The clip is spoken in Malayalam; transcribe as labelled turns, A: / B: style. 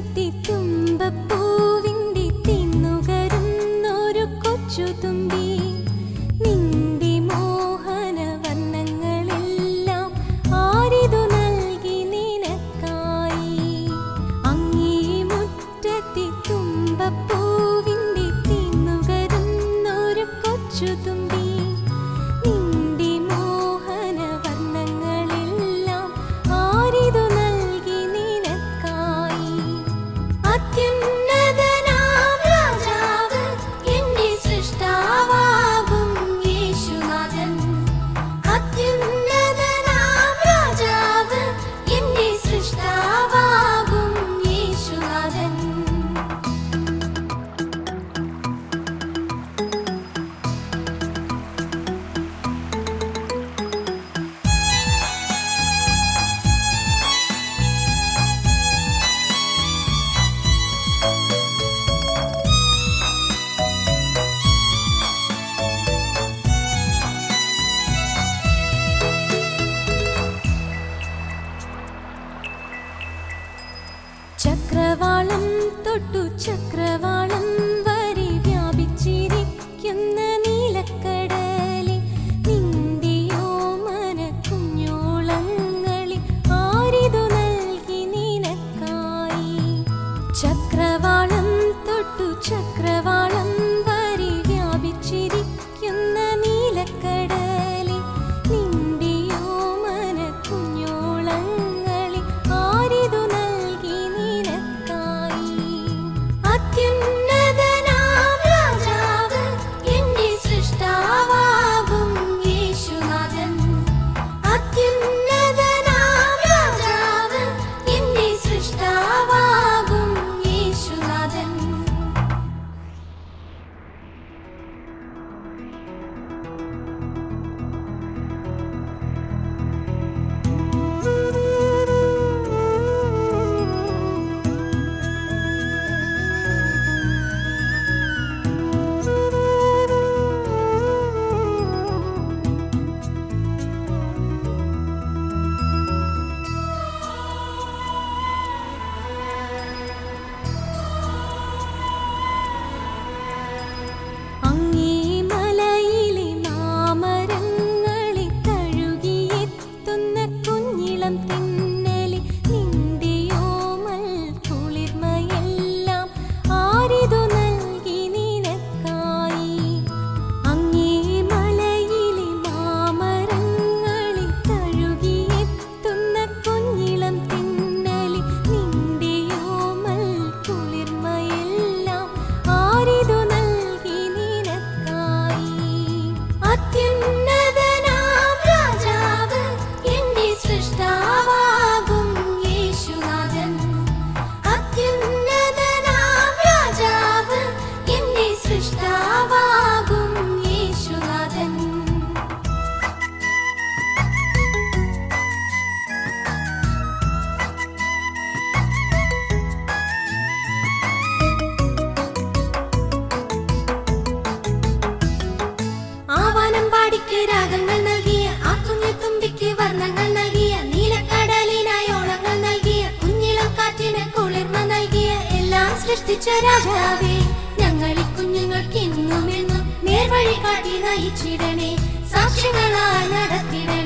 A: മുറ്റത്തി തുമ്പപ്പൂവിന്റെ തിന്നുകരുന്നൊരു കൊച്ചു തുമ്പി നിന്റെ മോഹന വർണ്ണങ്ങളെല്ലാം ആരിതു നൽകി നിനക്കായി അങ്ങേ മുറ്റത്തി തുമ്പപ്പൂവിന്റെ തിന്നുകരുന്നൊരു കൊച്ചു തുമ്പി നിന്റെ മോഹന വർണ്ണങ്ങളെല്ലാം ആരിതു നൽകി നിനക്കായി അത്യുന്നതനാം രാജാവ് എന്റെ സൃഷ്ടാവാകും യേശുനാഥൻ അത്യുന്നതനാം രാജാവ് എന്റെ സൃഷ്ടാവാകും യേശുനാഥൻ ചക്രവാളം തൊട്ടു ചക്രവാളം വരെ വ്യാപിച്ചിരിക്കുന്ന നീലക്കടലെ നിന്റെയോ മന കുഞ്ഞോളങ്ങളിൽ ആരിതു നൽകി നിനക്കായി ചക്രവാളം തൊട്ടു ചക്രവാളം വരെ വ്യാപിച്ചിരിക്കുന്ന നീലക്കടലെ നിന്റെയോ മന കുഞ്ഞോളങ്ങളിൽ ആരിതു നൽകി നിനക്കായി അത്യുന്നതനാം രാജാവ് എന്റെ സൃഷ്ടാവാകും യേശുനാഥൻ അത്യുന്നതനാം രാജാവ് എന്റെ സൃഷ്ടാവാകും യേശുനാഥൻ അങ്ങേ മലയിലെ മാമരങ്ങളെ തഴുകിയെത്തുന്ന കുഞ്ഞിളം തെന്നലെ നിന്റെയോമൽ കുളിർമയെല്ലാം ആരിതു നൽകി നിനക്കായി അങ്ങേ മലയിലെ മാമരങ്ങളെ തഴുകിയെത്തുന്ന കുഞ്ഞിളം തെന്നലെ നിന്റെയോമൽ കുളിർമയെല്ലാം ആരിതു നൽകി നിനക്കായി അത്യുന്നതനാം രാജാവ് എന്റെ സൃഷ്ടാവാകും യേശുനാഥൻ അത്യുന്നതനാം രാജാവ് എന്റെ സൃഷ്ടാവാകും യേശുനാഥൻ ആവാനം പാടിക്ക് രാഗങ്ങൾ നൽകിയ ആ കുഞ്ഞത്തുമ്പിക്ക് വർണ്ണങ്ങൾ നൽകിയ നീലക്കടലിനായി ഓളങ്ങൾ നൽകിയ കുഞ്ഞിളം കാറ്റിന് കുളിർമ നൽകിയ എല്ലാം സൃഷ്ടിച്ച രാജാവേ ഞങ്ങളി കുഞ്ഞുങ്ങൾക്ക് ഇന്നും എന്നും നേർവഴി കാട്ടി നയിച്ചിടണേ സാക്ഷികളായി നടത്തിടണേ